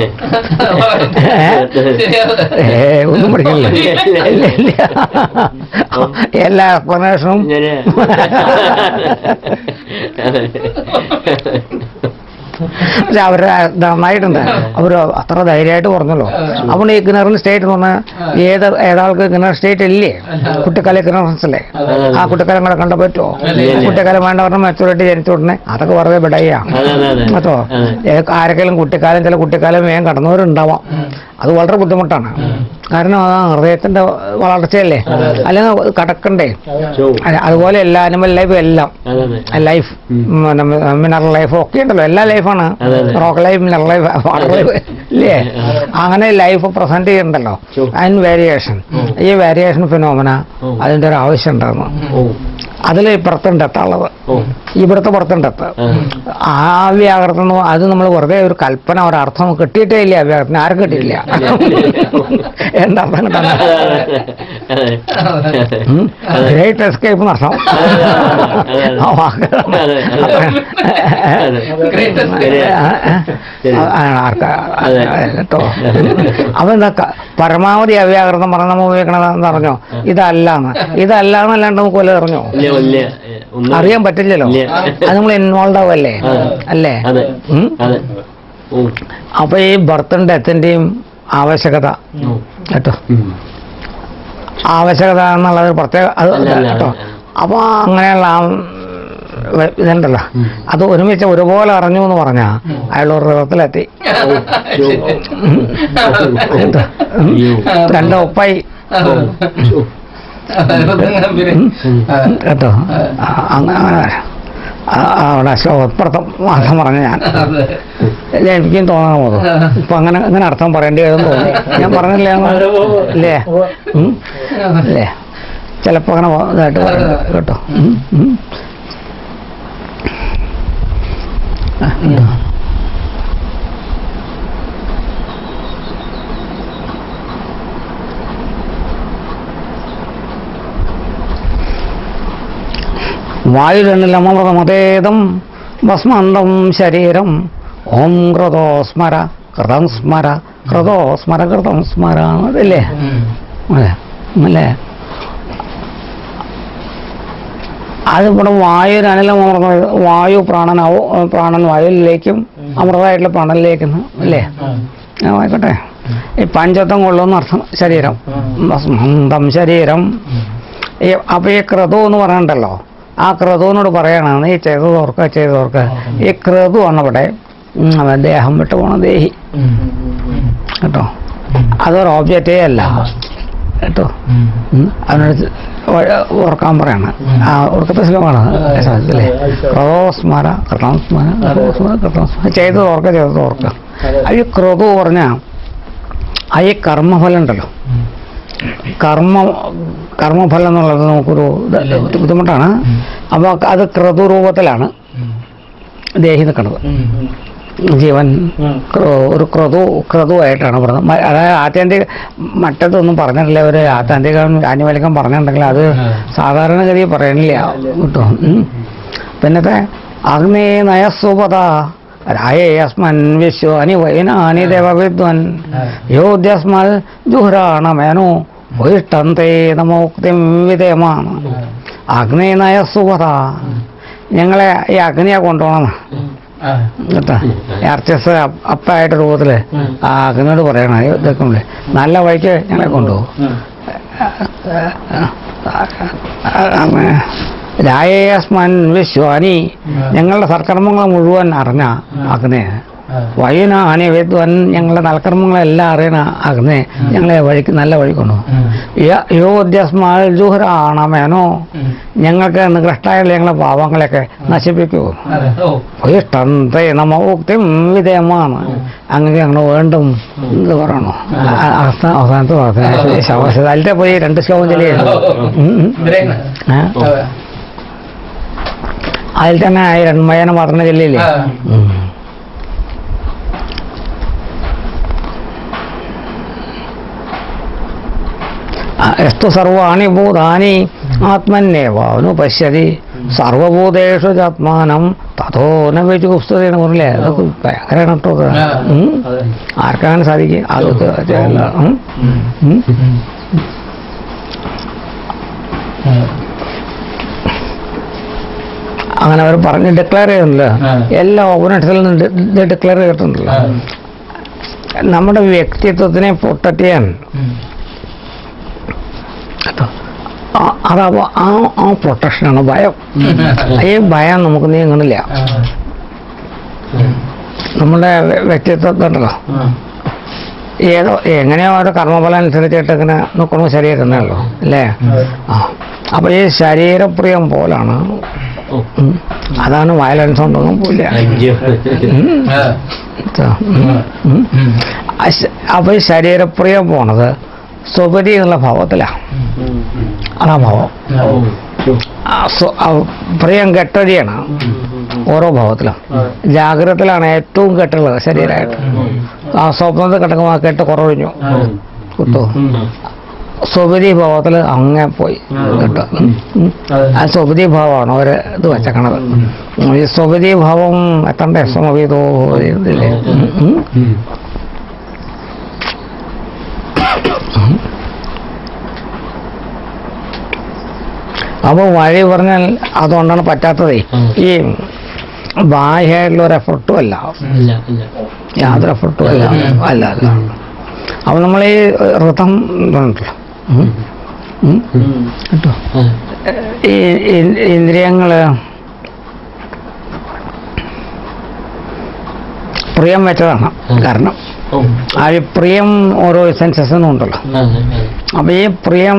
ഏ ഒന്നും പഠിക്കില്ല ഇല്ല ഇല്ല എല്ലാ എക്സ്പ്ലനേഷനും ഇങ്ങനെ പക്ഷെ അവര് നന്നായിട്ടുണ്ട് അവര് അത്ര ധൈര്യമായിട്ട് പറഞ്ഞല്ലോ അപ്പോൾ ഈ കിണറിന് സ്റ്റേറ്റ് എന്ന് പറഞ്ഞാൽ ഏത് ഏതാൾക്ക് കിണർ സ്റ്റേറ്റ് ഇല്ലേ കുട്ടിക്കാല കിണർ അല്ലേ ആ കുട്ടിക്കാലം കൂടെ കണ്ട പറ്റുമോ കുട്ടിക്കാലം വേണ്ട പറഞ്ഞാൽ മെച്ചൂരിറ്റി ജനിച്ച ഉടനെ അതൊക്കെ വെറുതെ വിടയ്യാ അതെ അതെ അതെ കേട്ടോ അതെ. ആരെങ്കിലും കുട്ടിക്കാലം ചില കുട്ടിക്കാലം വേഗം കടന്നവരുണ്ടാവാം അത് വളരെ ബുദ്ധിമുട്ടാണ് കാരണം ആ ഹൃദയത്തിന്റെ വളർച്ചയല്ലേ അല്ലെങ്കിൽ കടക്കണ്ടേ ചോ. അ- അതുപോലെ എല്ലാ അനിമൽ ലൈഫും എല്ലാം അതെ അതെ ലൈഫ് മിനറൽ ലൈഫ് ഒക്കെ ഉണ്ടല്ലോ എല്ലാ ലൈഫാണ് അതെ, അതെ. Rock life mineral life water life ഇല്ലേ അങ്ങനെ ലൈഫ് പ്രസന്റ് ചെയ്യുന്നുണ്ടല്ലോ Sure. അതിന് വേരിയേഷൻ ഈ വേരിയേഷൻ ഫിനോമന ഉം. അതിന്റെ ഒരു ആവശ്യം ഉണ്ടായിരുന്നു ഓ അതിൽ ഇപ്പുറത്തുണ്ട് എത്തുള്ളത് ഓ ഇവിടുത്തെ പുറത്തുണ്ട് എത്ത് ആ. ആ വ്യാകരണം എന്ന് അത് നമ്മൾ വെറുതെ ഒരു കൽപ്പന ഒരർത്ഥം കിട്ടിയിട്ടേ ഇല്ല ആ വ്യാകരണം ആരും കിട്ടിയില്ല എന്താ അർത്ഥം കിട്ടാൻ അതെ അതെ അതെ അതെ ഗ്രേറ്റ് എസ്കേപ്പ് എന്നർത്ഥം ആ വാക്ക് അതെ, അതെ. Great escape. ശരി. ശരി. അതെ. കേട്ടോ അപ്പൊ എന്താ ക- പരമാവധി അവ്യാകൃതം പറഞ്ഞ നമ്മൾ ഉപയോഗിക്കണത് പറഞ്ഞോ ഇതല്ലാന്ന് ഇതല്ല എന്നല്ലാണ്ട് നമുക്ക് വല്ല അറിഞ്ഞോ ഇല്ല വലിയ ഒന്നും അറിയാൻ പറ്റില്ലല്ലോ ഇല്ല. അത് നമ്മൾ ഇൻവോൾവ് ആവല്ലേ അതെ. അല്ലേ അതെ ഉം? അതെ ഓ അപ്പൊ ഈ ബർത്തും ഡെത്തിന്റെയും ആവശ്യകത ഓ. കേട്ടോ ഉം. ആവശ്യകത എന്നുള്ളത് ഒരു പ്രത്യേക അത് അല്ല, അല്ല, കേട്ടോ അല്ല. അപ്പൊ അങ്ങനെയുള്ള ആ വ- ഇതുണ്ടല്ലോ ഉം. അത് ഒരുമിച്ച് ഒരുപോലെ അറിഞ്ഞു എന്ന് പറഞ്ഞാ അയാൾ ഒരു ഹൃദയത്തിലെത്തി ചോ. കേട്ടോ? ഉം. അയ്യോ. രണ്ട് ഒപ്പായി ചോ. കേട്ടോ ആ, അങ്ങ- അങ്ങനെ ആ, ആ, അവിടെ അപ്പുറത്തും അർത്ഥം പറഞ്ഞു ഞാൻ ഇല്ല, എനിക്കും തോന്നണം പോതു ഇപ്പൊ അങ്ങനെ അങ്ങനെ അർത്ഥം പറയേണ്ടി വരും തോന്നി ഞാൻ പറഞ്ഞില്ലേ അങ്ങ്? ഇല്ലേ ഉം? അല്ലേ ചിലപ്പോ അങ്ങനെ പോ- ഇതായിട്ട് പറയുന്നത് കേട്ടോ ഉം, ഉം. ആ, ഉം. വായുരണിലമൃതമതേദം ഭസ്മന്തം ശരീരം ഓം കൃതോ സ്മര കൃതം സ്മര കൃതോ സ്മര കൃതം സ്മര അതല്ലേ അതെ അല്ലേ അത് ഇവിടെ വായു അനിലം അമൃത വായു പ്രാണനാവും പ്രാണൻ വായുവിലേക്കും അമൃതമായിട്ടുള്ള പ്രാണനിലേക്കും അല്ലേ ആ, ആയിക്കോട്ടെ ഈ പഞ്ചത്വം കൊള്ളുന്ന അർത്ഥം ശരീരം ഭസ്മന്തം ശരീരം ഈ അപ്പൊ ഈ ക്രതു എന്ന് പറയണ്ടല്ലോ ആ ക്രതുവിനോട് പറയണം നീ ചെയ്തതോർക്ക് ചെയ്തതോർക്ക് ഈ ക്രതു ആണ് ഇവിടെ ഉം, അവൻ ദേഹം വിട്ടു പോണ ദേഹി കേട്ടോ അതൊരു ഓബ്ജക്റ്റേ അല്ല കേട്ടോ ഉം. അവനോട് വ- ഓർക്കാൻ പറയണം ആ ഓർക്കത്തെ ശ്ലോകമാണ് അല്ലേ ക്രോസ്മര കൃതംസ്മര ക്രോസ്മര കൃതംസ്മര ചെയ്തത് ഓർക്ക ചെയ്തത് ഓർക്ക അത് ഈ ക്രോധു പറഞ്ഞാൽ ആ ഈ കർമ്മഫലം ഉണ്ടല്ലോ കർമ്മ കർമ്മഫലം എന്നുള്ളത് നമുക്കൊരു ഇത് ബുദ്ധിമുട്ടാണ് അപ്പോൾ അത് ക്രതു രൂപത്തിലാണ് ദേഹി നിൽക്കുന്നത് ജീവൻ ക്രോ- ഒരു ക്രതു ക്രതുവായിട്ടാണ് പറഞ്ഞത് മ- അതായത് ആത്യന്തിക മറ്റതൊന്നും പറഞ്ഞിട്ടില്ല ഒരു ആത്യന്തികം ആനുവലികം പറഞ്ഞിട്ടുണ്ടെങ്കിൽ അത് സാധാരണഗതിയിൽ പറയണില്ല കേട്ടോ ഉം. പിന്നത്തെ അഗ്നേ നയസ്വപത രായേസ്മൻ വിശ്വാനി വൈനാനി ദേവവിദ്വൻ യോദ്യസ്മൽ ജുഹ്രാണമേനോ വൈഷ്ടന്തേ നമോക്തിം വിധേയമാണ് അഗ്നേ നയസ്വപത ഞങ്ങളെ ഈ അഗ്നിയെ കൊണ്ടുപോകണം കേട്ടോ ആർച്ചസ് അപ്പായിട്ട് രൂപത്തില് ആ അഗ്നിയോട് പറയണം ഇതൊക്കെ ഉണ്ട്. നല്ല വഴിക്ക് ഞങ്ങളെ കൊണ്ടുപോകും രായേസ്മൻ വിശ്വാനി ഞങ്ങളുടെ സൽക്കർമ്മങ്ങൾ മുഴുവൻ അറിഞ്ഞ അഗ്നെ വൈന ആനി വിദ്വൻ ഞങ്ങളുടെ നൽകർമ്മങ്ങളെല്ലാം അറിയണ അഗ്നെ ഞങ്ങളെ വഴിക്ക് നല്ല വഴി കൊണ്ടുപോകും യോദ്യസ്മാൽ ജുഹ്രാണമേനോ ഞങ്ങൾക്ക് നികൃഷ്ടായുള്ള ഞങ്ങളുടെ പാവങ്ങളെയൊക്കെ നശിപ്പിക്കൂ ഇഷ്ടന്തേ നമ്മ ഉക്തിം വിധേയമാണ് അങ്ങനെ ഞങ്ങൾ വേണ്ടും എന്ന് പറയണു ആ- അവസാന അവസാനത്തെ പ്രാർത്ഥന ശവശത അതിന്റെ പോയി രണ്ട് ശ്ലോകം ചെല്ലിയാണ് അതിൽ തന്നെ ഈ രൺമയനെ മാത്രമേ ചെല്ലിയില്ലേ ഉം. ആ, എസ്തു സർവാണി ഭൂതാനി ആത്മന്യേവാനു പശ്യതി സർവഭൂതേഷു ചാത്മാനം തതോനെ വെച്ച് പുസ്തകമാണ് പറഞ്ഞില്ലേ അതൊക്കെ ഭയങ്കരമാണ് കേട്ടോ അത്. ആ. ഉം. അതെ ആർക്കാണ് സാധിക്കും അതൊക്കെ ചെയ്യല്ല. ഉം. ഉം. അങ്ങനെ അവർ പറഞ്ഞ് ഡിക്ലെയർ ചെയ്യുന്നില്ല ആ. എല്ലാ ഓപ്പണേറ്റ്സിൽ നിന്ന് ഡിക്ലെയർ ചെയ്തിട്ടുണ്ടല്ലോ നമ്മുടെ വ്യക്തിത്വത്തിനെ പ്രൊട്ടക്ട് ചെയ്യാൻ കേട്ടോ ആ- അതാ ആ ആ പ്രൊട്ടക്ഷനാണ് ഭയം ഈ ഭയം നമുക്ക് നീങ്ങണില്ല നമ്മുടെ വ്യ- വ്യക്തിത്വത്തെ ഉണ്ടല്ലോ ഏതോ എങ്ങനെയോ ഓരോ കർമ്മഫലം അനുസരിച്ചിട്ട് ഇങ്ങനെ നോക്കണോ ശരീരം തന്നെ ഉള്ളൂ അല്ലേ ആ അപ്പൊ ഈ ശരീരപ്രിയം പോലാണ് ഓ ഉം. അതാണ് വയലൻസ് ഉണ്ടൊന്നും പോയില്ല അയ്യോ ഉം. ഇതാ. ഉം. ഉം. ആ ശ- അപ്പൊ ഈ ശരീരപ്രിയം പോണത് സ്വപതി എന്നുള്ള ഭാവത്തിലാണ് അതാ ഭാവം ഓ ശോ. ആ സ്വ- ആ പ്രിയം കെട്ടടിയാണ് ഓരോ ഭാവത്തിലും ജാഗ്രതത്തിലാണ് ഏറ്റവും കെട്ടുള്ളത് ശരീരമായിട്ട് ആ സ്വപ്നത്തിൽ കിടക്കുമ്പോൾ ആ കെട്ട് കുറവൊഴിഞ്ഞു കിട്ടോ സ്വപതി ഭാവത്തിൽ അങ്ങേ പോയി കേട്ടോ ഉം. ഉം. ആ സ്വപതി ഭാവമാണ് ഒരു ഇത് വെച്ചേക്കണത് ഈ സ്വപതി ഭാവം എത്തണ്ടേ സമവിതോ ഇതില്ലേ ഉം. ഉം. അപ്പോൾ വഴി പറഞ്ഞാൽ അതുകൊണ്ടാണ് പറ്റാത്തതേ ഉം. ഈ ബാഹ്യമായിട്ടുള്ള ഒരു എഫർട്ടും അല്ല ഇല്ല ഇല്ല യാതൊരു എഫർട്ടും അല്ല അല്ല അല്ല അപ്പോൾ നമ്മൾ ഈ ഋതം ഇതുണ്ടല്ലോ ഉം. ഉം. കേട്ടോ ആ. ഈ ഇ- ഇന്ദ്രിയങ്ങള് പ്രിയം വെച്ചതാണ് കാരണം ഓ ആ ഈ പ്രിയം ഓരോ സെൻസസ് ഉണ്ടല്ലോ അതെ അതെ അപ്പൊ ഈ പ്രിയം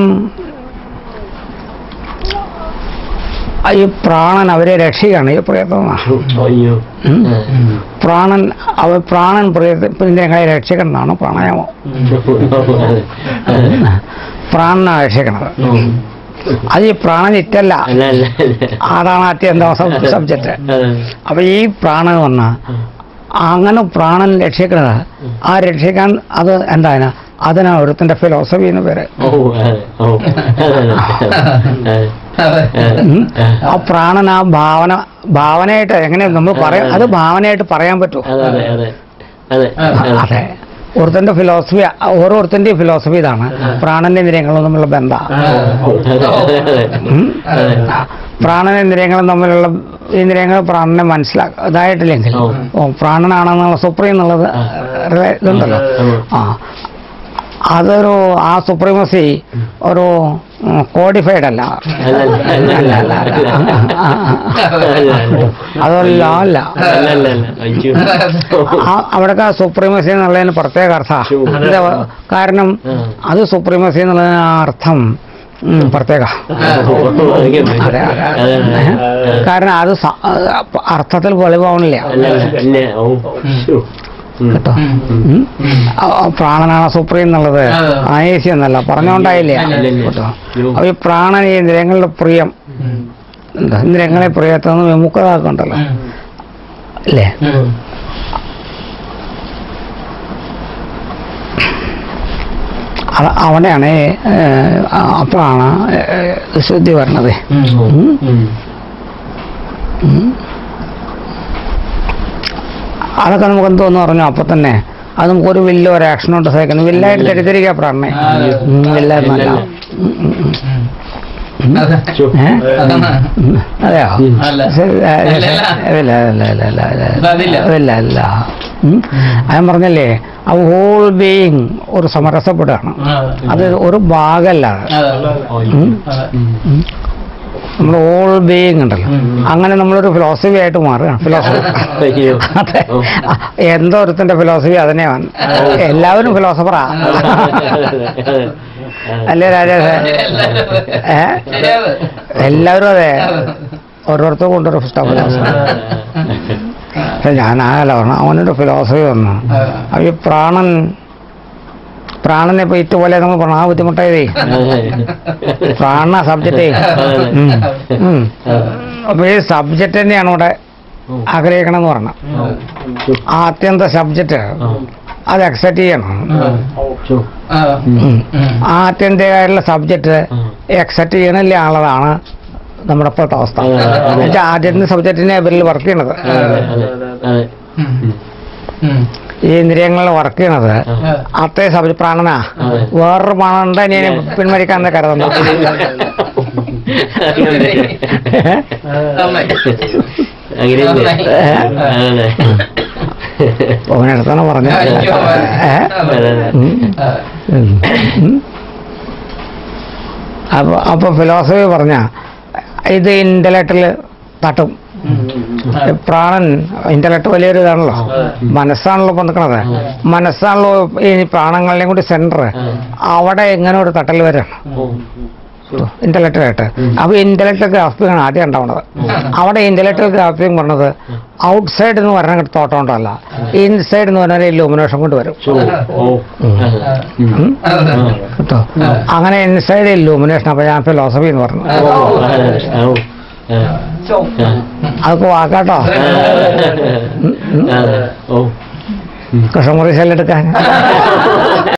ആ ഈ പ്രാണൻ അവരെ രക്ഷിക്കുകയാണ് ഈ പ്രിയത്വം അയ്യോ ഉം. ആ. പ്രാണൻ അവ പ്രാണൻ പ്രിയത്തിനെ രക്ഷിക്കണമെന്നാണ് പ്രാണായാമം അതെ അതെ പ്രാണനാണ് രക്ഷിക്കണത് ഉം. അത് ഈ പ്രാണൻ ഇറ്റല്ല അല്ല അല്ല അല്ല അതാണ് അത്യന്തം സബ്ജക്റ്റ് അതെ അപ്പൊ ഈ പ്രാണൻ വന്ന അങ്ങനെ പ്രാണൻ രക്ഷിക്കണത് ആ രക്ഷിക്കാൻ അത് എന്താണ് അതിനാണ് ഒരുത്തിന്റെ ഫിലോസഫി എന്ന് പേര് ഓ അതെ ഓ അതെ അതെ അതെ ഉം. ആ പ്രാണൻ ആ ഭാവന ഭാവനയായിട്ട് എങ്ങനെ നമ്മൾ പറയാം അത് ഭാവനയായിട്ട് പറയാൻ പറ്റുമോ അതെ അതെ അതെ അതെ അതെ അതെ ഒരുത്തന്റെ ഫിലോസഫി ഓരോരുത്തന്റെയും ഫിലോസഫി ഇതാണ് പ്രാണന്റെ ഇന്ദ്രിയങ്ങളും തമ്മിലുള്ള ബന്ധം അതെ അതെ ഉം. അതെ പ്രാണന ഇന്ദ്രിയങ്ങളും തമ്മിലുള്ള ഇന്ദ്രിയങ്ങൾ പ്രാണനെ മനസ്സിലാക്കുക ഇതായിട്ടില്ലെങ്കിൽ ഓ. ഓ പ്രാണനാണെന്നുള്ള സുപ്രീം എന്നുള്ളത് ആ. റെ- ഇതുണ്ടല്ലോ ഉം. ആ അതൊരു ആ സുപ്രീമസി ഒരു കോഡിഫൈഡ് അല്ല അല്ല അല്ല അല്ല അല്ല ആ, ആ, ആ. അതല്ല അല്ല അല്ല അല്ല അല്ല അയ്യോ ആ- അവിടൊക്കെ സുപ്രീമസി എന്നുള്ളതിന് പ്രത്യേക അർത്ഥ ശോ. കാരണം ഉം. അത് സുപ്രീമസി എന്നുള്ളതിന് ആ അർത്ഥം ഉം, പ്രത്യേക അതെ അതെ ഏ? കാരണം അത് സ- അർത്ഥത്തിൽ വെളിവാവണില്ല അല്ല അല്ല അല്ല ഓ ശോ. ഉം. കേട്ടോ ഉം. ഉം. ആ, ആ പ്രാണനാണ് സുപ്രീം എന്നുള്ളത് അതെ. ആയേശി എന്നല്ല പറഞ്ഞോണ്ടായില്ലേ ഇല്ല, ഇല്ല, ഇല്ല. കേട്ടോ യോ. അപ്പൊ ഈ പ്രാണൻ ഈ ഇന്ദ്രിയങ്ങളുടെ പ്രിയം എന്താ ഇന്ദ്രിയങ്ങളെ പ്രിയത്തൊന്ന് വിമുക്തമാക്കണ്ടല്ലോ അല്ലേ അത് അവിടെയാണ് ഏ, അപ്പോഴാണ് ഏ, ശുദ്ധി വരണത് ഉം. ഉം. ഉം. അതൊക്കെ നമുക്ക് എന്തോന്ന് പറഞ്ഞു അപ്പൊ തന്നെ അത് നമുക്കൊരു വലിയ ഒരു ആക്ഷൻ കൊണ്ട് സഹിക്കണം വില്ലായിട്ട് തെറ്റിദ്ധരിക്കുക പ്രാണനെ ആ, അതെ. ഉം, വില്ല എന്നല്ല ഇല്ല. ഉം, ഉം, ഉം. ശോ. ഏ? അതാണ്. ഉം. അതെയോ ഉം. അല്ല. ശരി, ആ, അല്ല, അല്ല. ഇല്ല ഇല്ല ഇല്ല ഇല്ല ഇല്ല അതില്ല. ഇല്ല ഇല്ല ഉം. അത് ഞാൻ പറഞ്ഞല്ലേ ആ ഹോൾ ബീയിങ് ഒരു സമരസപ്പെടുകയാണ് അത് ഒരു ഭാഗമല്ല അത്. ഉം. ഉം. നമ്മൾ ഓൾ ബീയിങ് ഉണ്ടല്ലോ അങ്ങനെ നമ്മളൊരു ഫിലോസഫി ആയിട്ട് മാറുകയാണ് ഫിലോസഫി അയ്യോ അതെ ഓ. ആ, എന്തോ ഒരുത്തിന്റെ ഫിലോസഫി അതന്നെയാണ് എല്ലാവരും ഫിലോസഫറാ അല്ലേ രാജേഷ് ഏ എല്ലാവരും അതെ ഓരോരുത്തർ കൊണ്ടൊരു ഫിലോസഫി പക്ഷെ ഞാൻ ആകല പറഞ്ഞു അവനൊരു ഫിലോസഫി വന്നു അപ്പൊ ഈ പ്രാണൻ പ്രാണനെ ഇപ്പൊ ഇതുപോലെ നമ്മൾ പറഞ്ഞ ആ ബുദ്ധിമുട്ടായതേ പ്രാണ സബ്ജക്റ്റ് അപ്പൊ ഈ സബ്ജക്റ്റ് തന്നെയാണ് ഇവിടെ ആഗ്രഹിക്കണം എന്ന് പറഞ്ഞു ആത്യന്ത സബ്ജക്റ്റ് അത് അക്സെപ്റ്റ് ചെയ്യണം ഉം. ആത്യന്തികമായിട്ടുള്ള സബ്ജക്റ്റ് അക്സെപ്റ്റ് ചെയ്യണില്ല ആളതാണ് നമ്മുടെ ഇപ്പോഴത്തെ അവസ്ഥ അതെ, അതെ. എന്നുവെച്ചാൽ ആദ്യത്തെ സബ്ജക്റ്റിനെ ഇവരിൽ വർക്ക് ചെയ്യണത് അതെ അതെ അതെ ഉം. ഉം. ഈ ഇന്ദ്രിയങ്ങളിൽ വർക്ക് ചെയ്യണത് ആ. അത്തേ സബ്ജക്ട് പ്രാണനാ അതെ. വേറൊരു പ്രാണൻ ഉണ്ട് ഇനി പിന്മരിക്കാൻ കരുതുന്നു അങ്ങനെയല്ലേ അതെ അവനടുത്താണ് പറഞ്ഞ അയ്യോ, ഏ? അതെ അതെ ആ. ഉം. അപ്പൊ അപ്പൊ ഫിലോസഫി പറഞ്ഞ ഇത് ഇന്റലക്റ്റില് തട്ടും ആ. പ്രാണൻ ഇന്റലക്ട് വലിയൊരു ഇതാണല്ലോ അതെ. മനസ്സാണല്ലോ ഇപ്പൊ നിൽക്കണത് മനസ്സാണല്ലോ ഈ പ്രാണങ്ങളുടെയും കൂടി സെന്റർ അവിടെ എങ്ങനെ ഒരു തട്ടൽ വരും ഇന്റലക്ടലായിട്ട് അപ്പൊ ഇന്റലക്ടൽ ഗ്രാഫിംഗ് ആണ് ആദ്യം ഉണ്ടാവുന്നത് അവിടെ ഇന്റലക്ടൽ ഗ്രാഫിംഗ് പറഞ്ഞത് ഔട്ട്സൈഡ് എന്ന് പറഞ്ഞ തോട്ടം കൊണ്ടല്ല ഇൻസൈഡ് എന്ന് പറഞ്ഞാൽ ഇലുമിനേഷൻ കൊണ്ട് വരും ചോ ഓ അതെ ഉം. ഉം? അതെ. കേട്ടോ അങ്ങനെ ഇൻസൈഡ് ഇലുമിനേഷൻ അപ്പൊ ഞാൻ ഫിലോസഫി എന്ന് പറഞ്ഞു ഓ അതെ ഓ അതെ അതൊക്കെ വാക്കാട്ടോ ഉം, ഉം. അതെ ഓ കൃഷ്ണമുറി സെല്ലെടുക്കാൻ